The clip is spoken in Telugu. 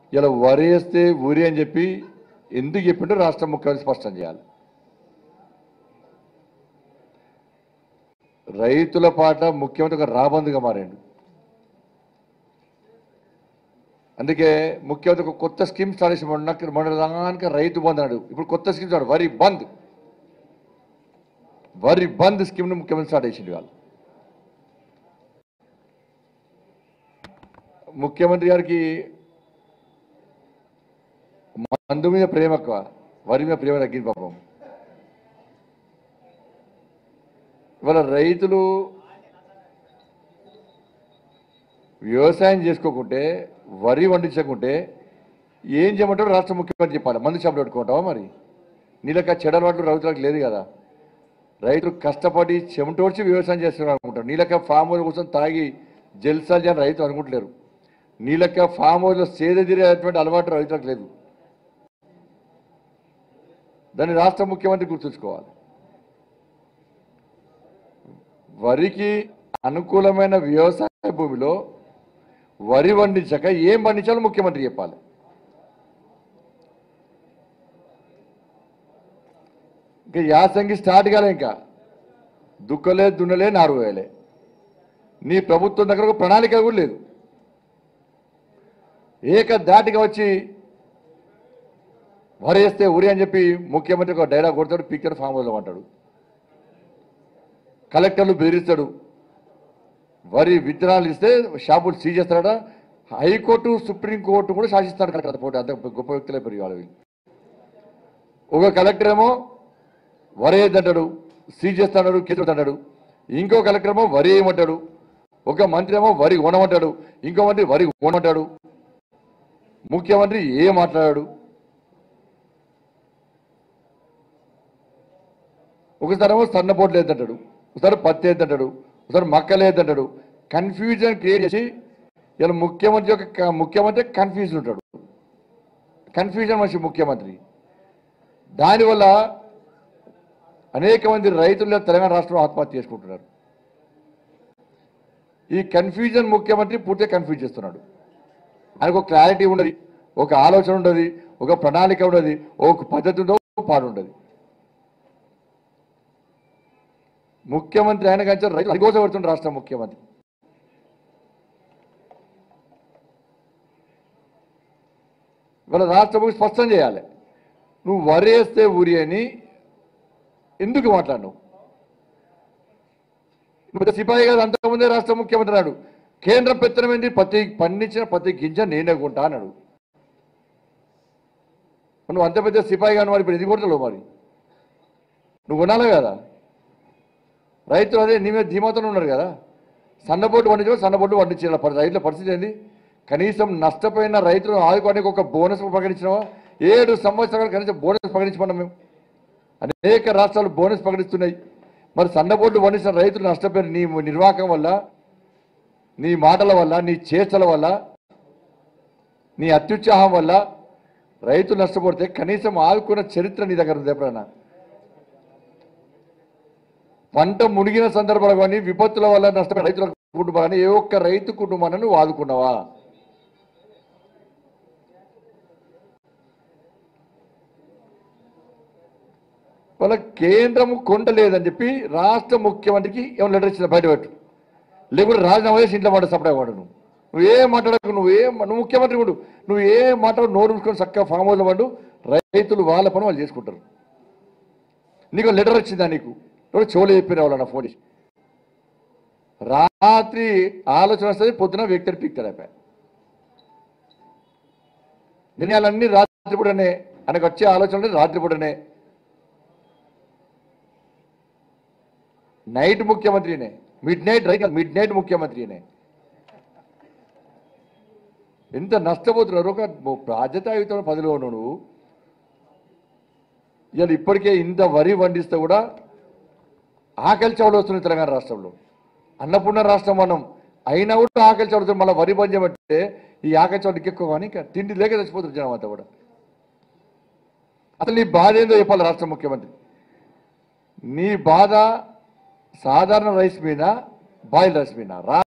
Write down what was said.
ఇలా వరేస్తే ఊరి అని చెప్పి ఎందుకు చెప్పిండో రాష్ట్ర ముఖ్యమంత్రి స్పష్టం చేయాలి రైతుల పాట ముఖ్యమంత్రి ఒక రాబందుగా మారాడు అందుకే ముఖ్యమంత్రి ఒక కొత్త స్కీమ్ స్టార్ట్ చేసి మొన్న మొన్నదానికి రైతు బంద్ అన్నాడు ఇప్పుడు కొత్త స్కీమ్ స్టార్ట్ వరి బంద్ వరి బంద్ స్కీమ్ను ముఖ్యమంత్రి స్టార్ట్ చేసిండు వాళ్ళు ముఖ్యమంత్రి గారికి మందు మీద ప్రేమ ఎక్కువ వరి మీద ప్రేమ తగ్గింది పాపం ఇవాళ రైతులు వ్యవసాయం చేసుకోకుంటే వరి వండించకుంటే ఏం చేయమంటారు రాష్ట్ర ముఖ్యమంత్రి చెప్పాలి మందు షాపులు పెట్టుకుంటావా మరి నీళ్ళక చెడలవాట్లు రైతులకు లేదు కదా రైతులు కష్టపడి చెమటోడ్చి వ్యవసాయం చేస్తున్నారు అనుకుంటారు నీళ్ళక ఫామ్ హౌస్ కోసం తాగి జల్సాలు చేయని రైతు అనుకుంటలేరు నీళ్ళక ఫామ్ హౌస్లో సేద తీరేటువంటి అలవాటు రైతులకు లేదు దాన్ని రాష్ట్ర ముఖ్యమంత్రి గుర్తుంచుకోవాలి వరికి అనుకూలమైన వ్యవసాయ భూమిలో వరి పండించక ఏం పండించాలో ముఖ్యమంత్రి చెప్పాలి ఇంకా యాసంగి స్టార్ట్ కాలే ఇంకా దుక్కలే దున్నలే నారు వేయలే నీ ప్రభుత్వం దగ్గర ఒక ప్రణాళిక కూడా లేదు ఏక దాటిగా వచ్చి వరేస్తే ఉరి అని చెప్పి ముఖ్యమంత్రి ఒక డైలాగ్ కొడతాడు పిక్చర్ ఫామ్ హౌస్లో అంటాడు కలెక్టర్లు బెదిరిస్తాడు వరి విత్తనాలు ఇస్తే షాపులు సీజ్ చేస్తాడా హైకోర్టు సుప్రీంకోర్టు కూడా శాసిస్తాడు కలెక్టర్ పోటీ అంత గొప్ప వ్యక్తులే పెరిగి వాళ్ళు వీళ్ళు. ఒక కలెక్టర్ ఏమో వరేయద్దంటాడు సీజ్ చేస్తాడు కేసు అంటాడు ఇంకో కలెక్టర్ ఏమో వరి ఏమంటాడు ఒక మంత్రి ఏమో వరి కొనమంటాడు ఇంకో మంత్రి వరి కొనమంటాడు ముఖ్యమంత్రి ఏం మాట్లాడాడు ఒకసారి ఏమో సన్నపోట్లు వేద్దంటాడు ఒకసారి పత్తి వేద్దంటాడు ఒకసారి మక్కలు వేద్దంటాడు కన్ఫ్యూజన్ క్రియేట్ చేసి ఇలా ముఖ్యమంత్రి యొక్క క- ముఖ్యమంత్రి కన్ఫ్యూజన్ ఉంటాడు కన్ఫ్యూజన్ మనిషి ముఖ్యమంత్రి దానివల్ల అనేక మంది రైతులు తెలంగాణ రాష్ట్రంలో ఆత్మహత్య చేసుకుంటున్నారు ఈ కన్ఫ్యూజన్ ముఖ్యమంత్రి పూర్తిగా కన్ఫ్యూజ్ చేస్తున్నాడు ఆయనకు ఒక క్లారిటీ ఉండదు ఒక ఆలోచన ఉండదు ఒక ప్రణాళిక ఉండదు ఒక పద్ధతి ఉండదు ఒక పాడు ఉండదు ముఖ్యమంత్రి ఆయన కంటే రైతు అడిగోసపడుతుంది రాష్ట్ర ముఖ్యమంత్రి ఇవాళ రాష్ట్రం స్పష్టం చేయాలి నువ్వు వరేస్తే ఊరి అని ఎందుకు మాట్లాడినావు నువ్వు సిపాయి కాదు అంతకుముందే రాష్ట్ర ముఖ్యమంత్రి అన్నాడు కేంద్ర పెత్తనం ఏంటి ప్రతి పండించిన ప్రతి గింజ నేనే కొంటా అన్నాడు నువ్వు అంత పెద్ద సిపాయి కాని వాడు ఇప్పుడు ఇది కొడతావు మరి నువ్వు కొనాలి కదా రైతులు అదే నీ మీద ధీమాతో ఉన్నారు కదా సన్నబొడ్డు పండించో సన్నబొడ్డు పండించారు పరి- రైతుల పరిస్థితి ఏంది కనీసం నష్టపోయిన రైతులను ఆదుకోవడానికి ఒక బోనస్ ప్రకటించినావా ఏడు సంవత్సరాలు కనీసం బోనస్ ప్రకటించమన్నాం మేము అనేక రాష్ట్రాలు బోనస్ ప్రకటిస్తున్నాయి మరి సన్నబొడ్డు పండించిన రైతులు నష్టపోయిన నీ నిర్వాహకం వల్ల నీ మాటల వల్ల నీ చేష్టల వల్ల నీ అత్యుత్సాహం వల్ల రైతులు నష్టపోతే కనీసం ఆదుకున్న చరిత్ర నీ దగ్గర ఉంది ఎప్పుడైనా పంట మునిగిన సందర్భాలు కానీ విపత్తుల వల్ల నష్టపోయిన రైతుల కుటుంబం కానీ ఏ ఒక్క రైతు కుటుంబాన్ని నువ్వు ఆదుకున్నావా వాళ్ళ కేంద్రము కొంటలేదని చెప్పి రాష్ట్ర ముఖ్యమంత్రికి ఏమైనా లెటర్ ఇచ్చిన బయట పెట్టు లేకుంటే రాజీనామా చేసి ఇంట్లో మాట సపడే వాడు నువ్వు నువ్వు ఏం మాట్లాడకు నువ్వు ఏం నువ్వు ముఖ్యమంత్రి ఉండు నువ్వు ఏం మాట్లాడు నోరు మూసుకొని చక్కగా ఫామ్ హౌస్లో పండు రైతులు వాళ్ళ పని వాళ్ళు చేసుకుంటారు నీకు లెటర్ వచ్చిందా నీకు ఎవరో చెవులు చెప్పిన వాళ్ళు నా ఫోన్ చేసి రాత్రి ఆలోచన వస్తుంది పొద్దున వ్యక్తిని పిక్తాడు అయిపోయి నిర్ణయాలన్నీ రాత్రిపూటనే ఆయనకు వచ్చే ఆలోచనలు రాత్రిపూటనే నైట్ ముఖ్యమంత్రినే midnight right midnight ముఖ్యమంత్రినే ఎంత నష్టపోతున్నారు ఒక బాధ్యతాయుతమైన పదిలో ఉన్నావు నువ్వు ఇవాళ ఇప్పటికే ఇంత వరి పండిస్తే కూడా ఆకలి చవలు వస్తున్నాయి తెలంగాణ రాష్ట్రంలో అన్నపూర్ణ రాష్ట్రం మనం అయినా కూడా ఆకలి చవలు మళ్ళీ వరి బంద్ చేయమంటే ఈ ఆకలి చవలకి ఎక్కువ కానీ ఇంకా తిండి లేక చచ్చిపోతుంది జనం అంతా కూడా అసలు నీ బాధ ఏందో చెప్పాలి రాష్ట్ర ముఖ్యమంత్రి నీ బాధ సాధారణ రైస్ మీద బాయిల్ రైస్ మీద రా